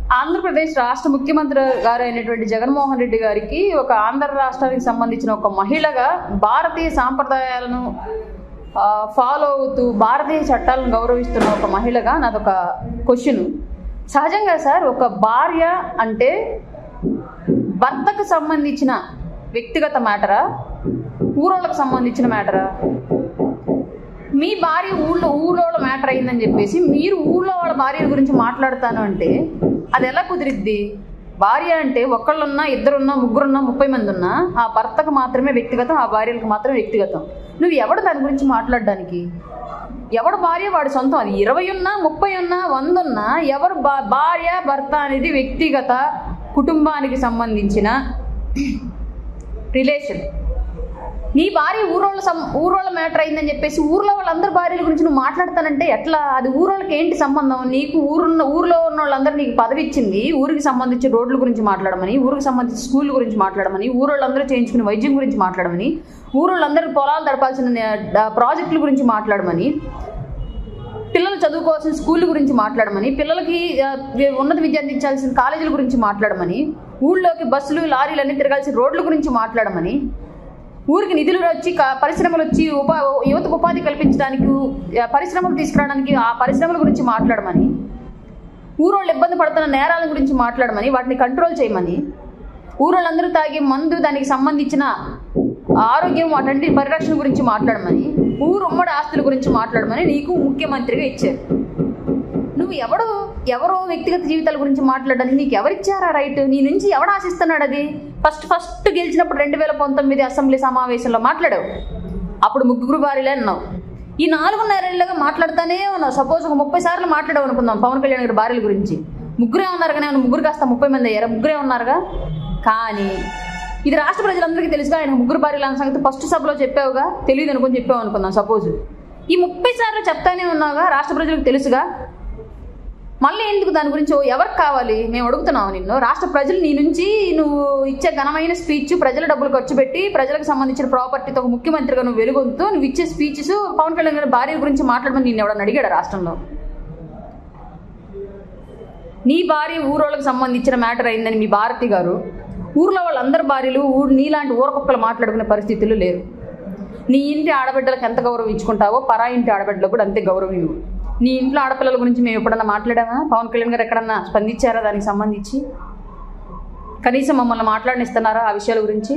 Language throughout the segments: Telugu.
ఆంధ్రప్రదేశ్ రాష్ట్ర ముఖ్యమంత్రి గారు అయినటువంటి జగన్మోహన్ రెడ్డి గారికి ఒక ఆంధ్ర రాష్ట్రానికి సంబంధించిన ఒక మహిళగా భారతీయ సాంప్రదాయాలను ఆ, ఫాలో అవుతూ భారతీయ చట్టాలను గౌరవిస్తున్న ఒక మహిళగా నాదొక క్వశ్చన్ సహజంగా సార్ ఒక భార్య అంటే భర్తకు సంబంధించిన వ్యక్తిగత మ్యాటరా ఊరోళ్ళకు సంబంధించిన మ్యాటరా మీ భార్య ఊళ్ళో ఊళ్ళో మ్యాటర్ అయిందని చెప్పేసి మీరు ఊళ్ళో వాళ్ళ భార్య గురించి మాట్లాడతాను అంటే అది ఎలా కుదిరిద్ది భార్య అంటే ఒకళ్ళున్నా ఇద్దరున్నా ముగ్గురున్నా ముప్పై మంది ఉన్నా ఆ భర్తకు మాత్రమే వ్యక్తిగతం ఆ భార్యలకు మాత్రమే వ్యక్తిగతం నువ్వు ఎవడు దాని గురించి మాట్లాడడానికి ఎవడు భార్య వాడి సొంతం అది ఇరవై ఉన్నా ముప్పై ఉన్నా వంద ఉన్నా ఎవరు భా భార్య భర్త అనేది వ్యక్తిగత కుటుంబానికి సంబంధించిన రిలేషన్ నీ భార్య ఊరోళ్ళ సం ఊరోళ్ళ మ్యాటర్ అయిందని చెప్పేసి ఊర్లో వాళ్ళందరి భార్యల గురించి నువ్వు మాట్లాడతానంటే ఎట్లా అది ఊరోళ్ళకి ఏంటి సంబంధం నీకు ఊరున్న ఊర్లో ఉన్న వాళ్ళందరూ నీకు పదవి ఇచ్చింది ఊరికి సంబంధించి రోడ్ల గురించి మాట్లాడమని ఊరికి సంబంధించి స్కూల్ గురించి మాట్లాడమని ఊరోళ్ళందరూ చేయించుకునే వైద్యం గురించి మాట్లాడమని ఊరోళ్ళందరూ పొలాలు దడపాల్సిన ఆ, ప్రాజెక్టుల గురించి మాట్లాడమని పిల్లలు చదువుకోవాల్సిన స్కూల్ గురించి మాట్లాడమని పిల్లలకి ఆ, ఉన్నత విద్య అందించాల్సిన కాలేజీల గురించి మాట్లాడమని ఊళ్ళోకి బస్సులు లారీలు అన్ని తిరగాల్సిన రోడ్ల గురించి మాట్లాడమని ఊరికి నిధులు వచ్చి క- పరిశ్రమలు వచ్చి ఉపా యువతకు ఉపాధి కల్పించడానికి ఆ, పరిశ్రమలు తీసుకురావడానికి ఆ పరిశ్రమల గురించి మాట్లాడమని ఊరోళ్ళు ఇబ్బంది పడుతున్న నేరాల గురించి మాట్లాడమని వాటిని కంట్రోల్ చేయమని ఊరోళ్ళందరూ తాగే మందు దానికి సంబంధించిన ఆరోగ్యం వాటంటి పరిరక్షణ గురించి మాట్లాడమని ఊరు ఉమ్మడి ఆస్తుల గురించి మాట్లాడమని నీకు ముఖ్యమంత్రిగా ఇచ్చారు నువ్వు ఎవడు ఎవరో వ్యక్తిగత జీవితాల గురించి మాట్లాడడానికి నీకు ఎవరిచ్చారా రైట్ నీ నుంచి ఎవడు ఆశిస్తున్నాడు అది ఫస్ట్ ఫస్ట్ గెలిచినప్పుడు రెండు వేల పంతొమ్మిది అసెంబ్లీ సమావేశంలో మాట్లాడావు అప్పుడు ముగ్గురు భార్యలే అన్నావు ఈ నాలుగున్నరేళ్లుగా మాట్లాడుతానే ఉన్నావు సపోజ్ ఒక ముప్పై సార్లు మాట్లాడావు అనుకుందాం పవన్ కళ్యాణ్ గారి భార్యల గురించి ముగ్గురే ఉన్నారు కానీ ఆయన ముగ్గురు కాస్త ముప్పై మంది అయ్యారా ముగ్గురే ఉన్నారుగా కానీ ఇది రాష్ట్ర ప్రజలందరికీ తెలుసుగా ఆయన ముగ్గురు భార్యల అన్న సంగతి ఫస్ట్ సభలో చెప్పావుగా తెలియదు అనుకుని చెప్పావు అనుకుందాం సపోజ్ ఈ ముప్పై సార్లు చెప్తానే ఉన్నావుగా రాష్ట్ర ప్రజలకు తెలుసుగా మళ్ళీ ఎందుకు దాని గురించి ఓ ఎవరికి కావాలి మేము అడుగుతున్నాము నిన్ను రాష్ట్ర ప్రజలు నీ నుంచి నువ్వు ఇచ్చే ఘనమైన స్పీచ్ ప్రజల డబ్బులు ఖర్చు పెట్టి ప్రజలకు సంబంధించిన ప్రాపర్టీతో ఒక ముఖ్యమంత్రిగా నువ్వు వెలుగొంతూ నువ్వు ఇచ్చే స్పీచెస్ పవన్ కళ్యాణ్ గారి భార్య గురించి మాట్లాడమని నేను ఎవడన్నా అడిగాడు రాష్ట్రంలో నీ భార్య ఊరోళ్ళకి సంబంధించిన మ్యాటర్ అయిందని మీ భారతి గారు ఊర్లో వాళ్ళందరి భార్యలు ఊరు నీలాంటి ఊరకొక్కలు మాట్లాడుకునే పరిస్థితులు లేరు నీ ఇంటి ఆడబిడ్డలకు ఎంత గౌరవం ఇచ్చుకుంటావో పరా ఇంటి ఆడబిడ్డలకు కూడా అంతే గౌరవం ఇవ్వు నీ ఇంట్లో ఆడపిల్లల గురించి మేము ఎప్పుడన్నా మాట్లాడామా పవన్ కళ్యాణ్ గారు ఎక్కడన్నా స్పందించారా దానికి సంబంధించి కనీసం మమ్మల్ని మాట్లాడనిస్తున్నారా ఆ విషయాల గురించి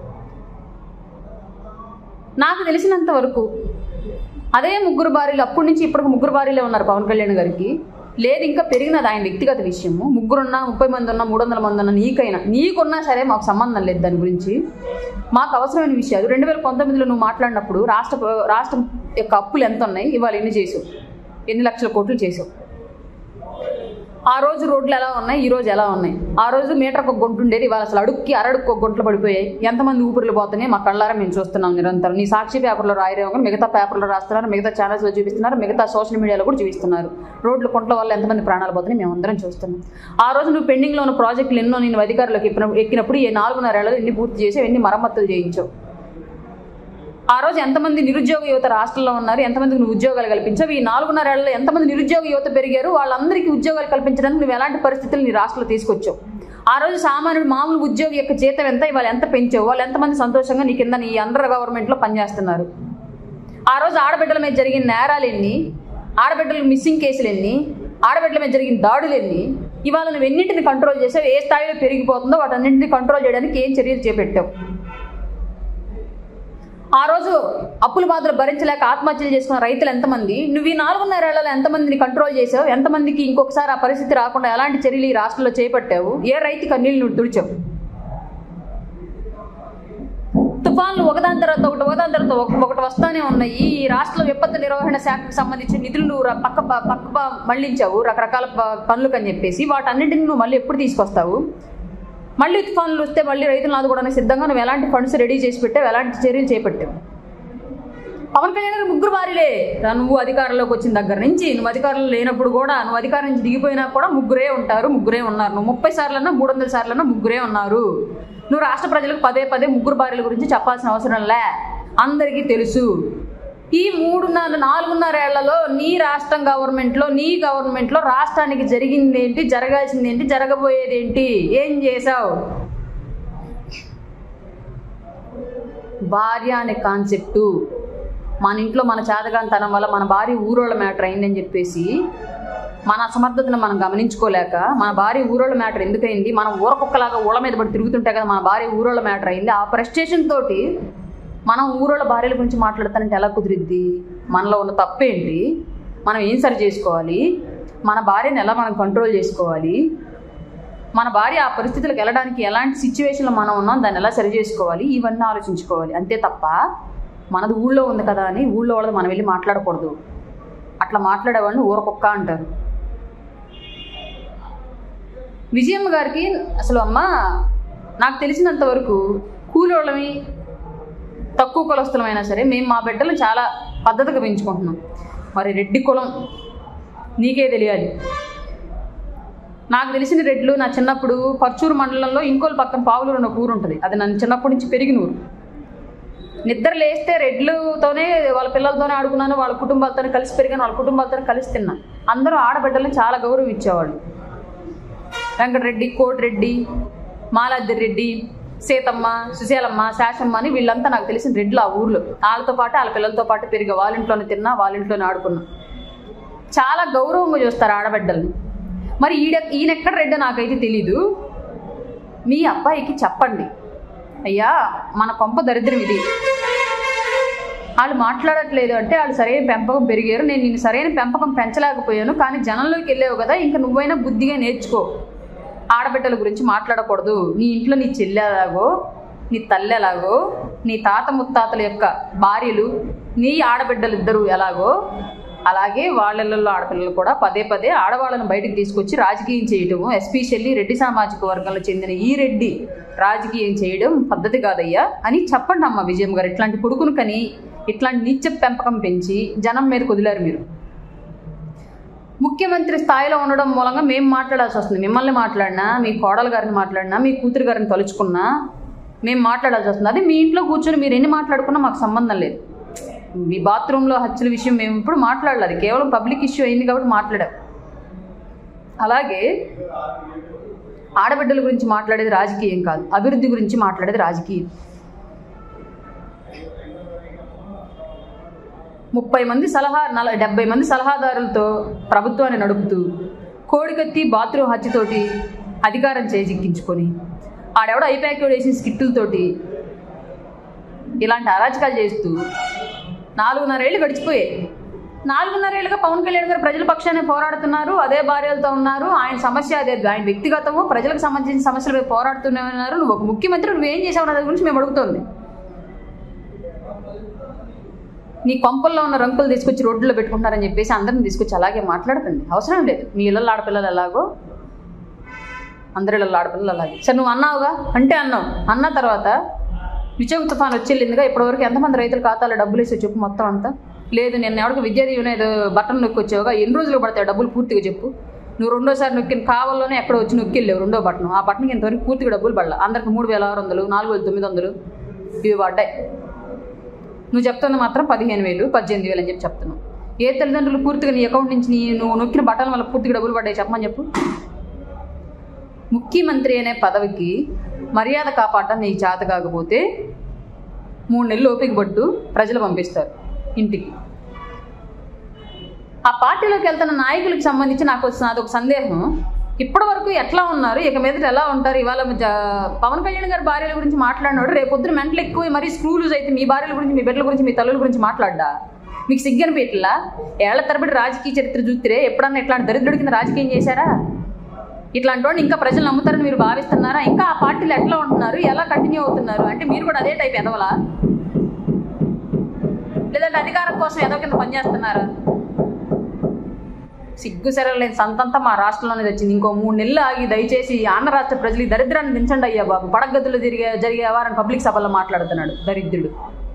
నాకు తెలిసినంత వరకు అదే ముగ్గురు భార్యలు అప్పటి నుంచి ఇప్పటికి ముగ్గురు భార్యలే ఉన్నారు పవన్ కళ్యాణ్ గారికి లేదు ఇంకా పెరిగినది ఆయన వ్యక్తిగత విషయము ముగ్గురున్నా ముప్పై మంది ఉన్నా మూడు వందల మంది ఉన్నా నీకైనా నీకున్నా సరే మాకు సంబంధం లేదు దాని గురించి మాకు అవసరమైన విషయాలు రెండు వేల పంతొమ్మిదిలో నువ్వు మాట్లాడినప్పుడు రాష్ట్ర రాష్ట్రం యొక్క అప్పులు ఎంత ఉన్నాయి ఇవాళ ఎన్ని చేసావు ఎన్ని లక్షల కోట్లు చేసావు ఆ రోజు రోడ్లు ఎలా ఉన్నాయి ఈ రోజు ఎలా ఉన్నాయి ఆ రోజు మీటర్కి ఒక గుంట ఉండేది ఇవాళ అసలు అడుక్కి అరడుక్కి ఒక గుంటలు పడిపోయాయి ఎంతమంది ఊపిరిలు పోతున్నాయి మా కళ్ళారా మేము చూస్తున్నాం నిరంతరం నీ సాక్షి పేపర్లో రాయరేమో కానీ మిగతా పేపర్లో రాస్తున్నారు మిగతా ఛానల్స్లో చూపిస్తున్నారు మిగతా సోషల్ మీడియాలో కూడా చూపిస్తున్నారు రోడ్లు కుంట్ల వల్ల ఎంతమంది ప్రాణాలు పోతున్నాయి మేము అందరం చూస్తున్నాం ఆ రోజు నువ్వు పెండింగ్లో ఉన్న ప్రాజెక్టులు ఎన్నో నేను అధికారులకు ఎక్కిన ఎక్కినప్పుడు ఈ నాలుగున్నరేళ్లలో ఎన్ని పూర్తి చేసావు ఎన్ని మరమ్మతులు చేయించావు ఆ రోజు ఎంతమంది నిరుద్యోగ యువత రాష్ట్రంలో ఉన్నారు ఎంతమందికి నువ్వు ఉద్యోగాలు కల్పించావు ఈ నాలుగున్నరేళ్లలో ఎంతమంది నిరుద్యోగ యువత పెరిగారు వాళ్ళందరికీ ఉద్యోగాలు కల్పించడానికి నువ్వు ఎలాంటి పరిస్థితులు నీ రాష్ట్రంలో తీసుకొచ్చావు ఆ రోజు సామాన్యుడు మామూలు ఉద్యోగి యొక్క జీతం ఎంత ఇవాళ ఎంత పెంచావు వాళ్ళు ఎంతమంది సంతోషంగా నీ కింద నీ అండర్ గవర్నమెంట్లో పనిచేస్తున్నారు ఆ రోజు ఆడబిడ్డల మీద జరిగిన నేరాలు ఎన్ని ఆడబిడ్డల మిస్సింగ్ కేసులు ఎన్ని ఆడబిడ్డల మీద జరిగిన దాడులు ఎన్ని ఇవాళ నువ్వు ఎన్నింటిని కంట్రోల్ చేసావు ఏ స్థాయిలో పెరిగిపోతుందో వాటన్నింటిని కంట్రోల్ చేయడానికి ఏం చర్యలు చేపట్టావు ఆ రోజు అప్పుల బాధలు భరించలేక ఆత్మహత్యలు చేసుకున్న రైతులు ఎంతమంది నువ్వు ఈ నాలుగున్నరేళ్లలో ఎంతమందిని కంట్రోల్ చేసావు ఎంతమందికి ఇంకొకసారి ఆ పరిస్థితి రాకుండా ఎలాంటి చర్యలు ఈ రాష్ట్రంలో చేపట్టావు ఏ రైతు కన్నీళ్ళు నువ్వు తుడిచావు తుఫాన్లు ఒకదాని తర్వాత ఒకటి ఒకదాని తర్వాత ఒక- ఒకటి వస్తానే ఉన్నాయి ఈ రాష్ట్ర విపత్తు నిర్వహణ శాఖకు సంబంధించిన నిధులు నువ్వు ర- పక్క ప- పక్క ప- మళ్ళించావు రకరకాల ప- పనులకు చెప్పేసి వాటన్నింటిని నువ్వు మళ్ళీ ఎప్పుడు తీసుకొస్తావు మళ్ళీ తుఫాన్లు వస్తే మళ్ళీ రైతులను ఆదుకోవడానికి సిద్ధంగా నువ్వు ఎలాంటి ఫండ్స్ రెడీ చేసి పెట్టావు ఎలాంటి చర్యలు చేపట్టావు పవన్ కళ్యాణ్ గారు ముగ్గురు వారిలే రా నువ్వు అధికారంలోకి వచ్చిన దగ్గర నుంచి నువ్వు అధికారంలో లేనప్పుడు కూడా నువ్వు అధికారం నుంచి దిగిపోయినా కూడా ముగ్గురే ఉంటారు ముగ్గురే ఉన్నారు నువ్వు ముప్పై సార్లన్నా మూడు వందల సార్లన్నా ముగ్గురే ఉన్నారు నువ్వు రాష్ట్ర ప్రజలకు పదే పదే ముగ్గురు భార్యల గురించి చెప్పాల్సిన అవసరం లే అందరికీ తెలుసు ఈ మూడున్నర నాలుగున్నరేళ్లలో నీ రాష్ట్రం గవర్నమెంట్లో నీ గవర్నమెంట్లో రాష్ట్రానికి జరిగింది ఏంటి జరగాల్సింది ఏంటి జరగబోయేది ఏంటి ఏం చేసావు భార్య అనే కాన్సెప్టు మన ఇంట్లో మన చేతగానితనం వల్ల మన భార్య ఊరోళ్ళ మ్యాటర్ అయిందని చెప్పేసి మన అసమర్థతను మనం గమనించుకోలేక మన భార్య ఊరోళ్ళ మ్యాటర్ ఎందుకైంది మనం ఊరకొక్కలాగా ఊళ్ళ మీద పడి తిరుగుతుంటే కదా మన భార్య ఊరోళ్ళ మ్యాటర్ అయింది ఆ ఫ్రస్ట్రేషన్ తోటి మనం ఊరోళ్ళ భార్యల గురించి మాట్లాడతానంటే ఎలా కుదిరిద్ది మనలో ఉన్న తప్పేంటి మనం ఏం సరి చేసుకోవాలి మన భార్యను ఎలా మనం కంట్రోల్ చేసుకోవాలి మన భార్య ఆ పరిస్థితులకు వెళ్ళడానికి ఎలాంటి సిచ్యువేషన్లో మనం ఉన్నాం దాన్ని ఎలా సరి చేసుకోవాలి ఇవన్నీ ఆలోచించుకోవాలి అంతే తప్ప మనది ఊళ్ళో ఉంది కదా అని ఊళ్ళో వాళ్ళది మనం వెళ్ళి మాట్లాడకూడదు అట్లా మాట్లాడేవాడిని ఊరకొక్క అంటారు విజయమ్మ గారికి అసలు అమ్మ నాకు తెలిసినంత వరకు కూలోళ్ళమి తక్కువ కులస్తులమైనా సరే మేము మా బిడ్డలు చాలా పద్ధతిగా పెంచుకుంటున్నాం మరి రెడ్డి కులం నీకే తెలియాలి నాకు తెలిసిన రెడ్లు నా చిన్నప్పుడు పర్చూరు మండలంలో ఇంకోలు పక్కన పావులూరు ఒక ఊరు ఉంటుంది అది నన్ను చిన్నప్పటి నుంచి పెరిగిన ఊరు నిద్ర లేస్తే రెడ్లతోనే వాళ్ళ పిల్లలతోనే ఆడుకున్నాను వాళ్ళ కుటుంబాలతోనే కలిసి పెరిగాను వాళ్ళ కుటుంబాలతోనే కలిసి తిన్నాను అందరూ ఆడబిడ్డలను చాలా గౌరవం ఇచ్చేవాళ్ళు వెంకటరెడ్డి కోటిరెడ్డి మాలాద్రి రెడ్డి సీతమ్మ సుశీలమ్మ శాషమ్మ అని వీళ్ళంతా నాకు తెలిసిన రెడ్లు ఆ ఊర్లో వాళ్ళతో పాటు వాళ్ళ పిల్లలతో పాటు పెరిగా వాళ్ళ ఇంట్లోనే తిన్నా వాళ్ళ ఇంట్లోనే ఆడుకున్నా చాలా గౌరవంగా చూస్తారు ఆడబిడ్డల్ని మరి ఈడ ఈయన ఎక్కడ రెడ్డో నాకైతే తెలీదు మీ అబ్బాయికి చెప్పండి అయ్యా మన కొంప దరిద్రం ఇది వాళ్ళు మాట్లాడట్లేదు అంటే వాళ్ళు సరైన పెంపకం పెరిగారు నేను నేను సరైన పెంపకం పెంచలేకపోయాను కానీ జనంలోకి వెళ్ళావు కదా ఇంకా నువ్వైనా బుద్ధిగా నేర్చుకో ఆడబిడ్డల గురించి మాట్లాడకూడదు నీ ఇంట్లో నీ చెల్లి ఎలాగో నీ తల్లి ఎలాగో నీ తాత ముత్తాతల యొక్క భార్యలు నీ ఆడబిడ్డలు ఇద్దరు ఎలాగో అలాగే వాళ్ళల్లో ఆడపిల్లలు కూడా పదే పదే ఆడవాళ్ళను బయటకు తీసుకొచ్చి రాజకీయం చేయటము ఎస్పెషల్లీ రెడ్డి సామాజిక వర్గంలో చెందిన ఈ రెడ్డి రాజకీయం చేయడం పద్ధతి కాదయ్యా అని చెప్పండి అమ్మ విజయం గారు ఇట్లాంటి కొడుకును కని ఇట్లాంటి నిత్య పెంపకం పెంచి జనం మీద కుదిలారు మీరు ముఖ్యమంత్రి స్థాయిలో ఉండడం మూలంగా మేము మాట్లాడాల్సి వస్తుంది మిమ్మల్ని మాట్లాడినా మీ కోడలు గారిని మాట్లాడినా మీ కూతురు గారిని తలుచుకున్నా మేము మాట్లాడాల్సి వస్తుంది అది మీ ఇంట్లో కూర్చొని మీరు ఎన్ని మాట్లాడుకున్నా మాకు సంబంధం లేదు మీ బాత్రూంలో హత్యల విషయం మేము ఇప్పుడు మాట్లాడలేదు అది కేవలం పబ్లిక్ ఇష్యూ అయింది కాబట్టి మాట్లాడాం అలాగే ఆడబిడ్డల గురించి మాట్లాడేది రాజకీయం కాదు అభివృద్ధి గురించి మాట్లాడేది రాజకీయం ముప్పై మంది సలహా నల డెబ్బై మంది సలహాదారులతో ప్రభుత్వాన్ని నడుపుతూ కోడికత్తి బాత్రూమ్ హత్యతోటి అధికారం చేజిక్కించుకొని ఆడెవడో ఐపాక్యూడ్ వేసిన స్కిట్టులతోటి ఇలాంటి అరాచకాలు చేస్తూ నాలుగున్నరేళ్ళు గడిచిపోయాయి నాలుగున్నరేళ్ళుగా పవన్ కళ్యాణ్ గారు ప్రజల పక్షాన్ని పోరాడుతున్నారు అదే భార్యలతో ఉన్నారు ఆయన సమస్య అదే ఆయన వ్యక్తిగతము ప్రజలకు సంబంధించిన సమస్యలపై పోరాడుతూనే ఉన్నారు నువ్వు ఒక ముఖ్యమంత్రి నువ్వు ఏం చేసావు అనే దాని గురించి మేము అడుగుతోంది నీ కొంపల్లో ఉన్న రంకులు తీసుకొచ్చి రోడ్లలో పెట్టుకుంటారని చెప్పేసి అందరిని తీసుకొచ్చి అలాగే మాట్లాడకండి అవసరం లేదు మీ ఇళ్ళల్లో ఆడపిల్లలు ఎలాగో అందరి ఇళ్ళల్లో ఆడపిల్లలు అలాగే సరే నువ్వు అన్నావుగా అంటే అన్నావు అన్న తర్వాత విచోగ తుఫాన్ వచ్చి వెళ్ళిందిగా ఇప్పటివరకు ఎంతమంది రైతుల ఖాతాలో డబ్బులు వేసి చెప్పు మొత్తం అంతా లేదు నేను ఎవరికి విద్యా దీవెన ఏదో బటన్ నొక్కి వచ్చావుగా ఎన్ని రోజులు పడతాయి డబ్బులు పూర్తిగా చెప్పు నువ్వు రెండోసారి నొక్కిన కావాలోనే ఎక్కడో వచ్చి నొక్కి వెళ్ళావు రెండో బటన్ ఆ బటన్కి ఇంతవరకు పూర్తిగా డబ్బులు పడలా అందరికి మూడు వేల ఆరు వందలు నాలుగు వేల తొమ్మిది వందలు ఇవి పడ్డాయి నువ్వు చెప్తుంది మాత్రం పదిహేను వేలు పద్దెనిమిది వేలు అని చెప్పి చెప్తున్నావు ఏ తల్లిదండ్రులు పూర్తిగా నీ అకౌంట్ నుంచి నీ నువ్వు నొక్కిన బటన్ వల్ల పూర్తిగా డబ్బులు పడ్డాయి చెప్పమని చెప్పు ముఖ్యమంత్రి అనే పదవికి మర్యాద కాపాడటం నీకు చేత కాకపోతే మూడు నెలలు ఓపిక పట్టు ప్రజలు పంపిస్తారు ఇంటికి ఆ పార్టీలోకి వెళ్తున్న నాయకులకు సంబంధించి నాకు వచ్చిన అదొక సందేహం ఇప్పటి వరకు ఎట్లా ఉన్నారు ఇక మీదట ఎలా ఉంటారు ఇవాళ జ- పవన్ కళ్యాణ్ గారి భార్యల గురించి మాట్లాడినాడు రేపు పొద్దున మెంటలు ఎక్కువ మరీ స్క్రూలు అయితే మీ భార్యల గురించి మీ బిడ్డల గురించి మీ తల్లుల గురించి మాట్లాడ్డా మీకు సిగ్గని పెట్టలా ఏళ్ల తరబడి రాజకీయ చరిత్ర చూస్తే ఎప్పుడన్నా ఇట్లాంటి దరిద్రుడి కింద రాజకీయం చేశారా ఇట్లాంటి వాడిని ఇంకా ప్రజలు నమ్ముతారని మీరు భావిస్తున్నారా ఇంకా ఆ పార్టీలు ఎట్లా ఉంటున్నారు ఎలా కంటిన్యూ అవుతున్నారు అంటే మీరు కూడా అదే టైప్ ఎదవలా లేదంటే అధికారం కోసం ఏదో కింద పనిచేస్తున్నారా సిగ్గు సెరలేని సంతంతా మా రాష్ట్రంలోనే వచ్చింది ఇంకో మూడు నెలలు ఆగి దయచేసి ఆంధ్ర రాష్ట్ర ప్రజలు ఈ దరిద్రాన్ని దించండి అయ్యా బాబు పడగదులు జరిగే జరిగే వ్యవహారం పబ్లిక్ సభలో మాట్లాడుతున్నాడు దరిద్రుడు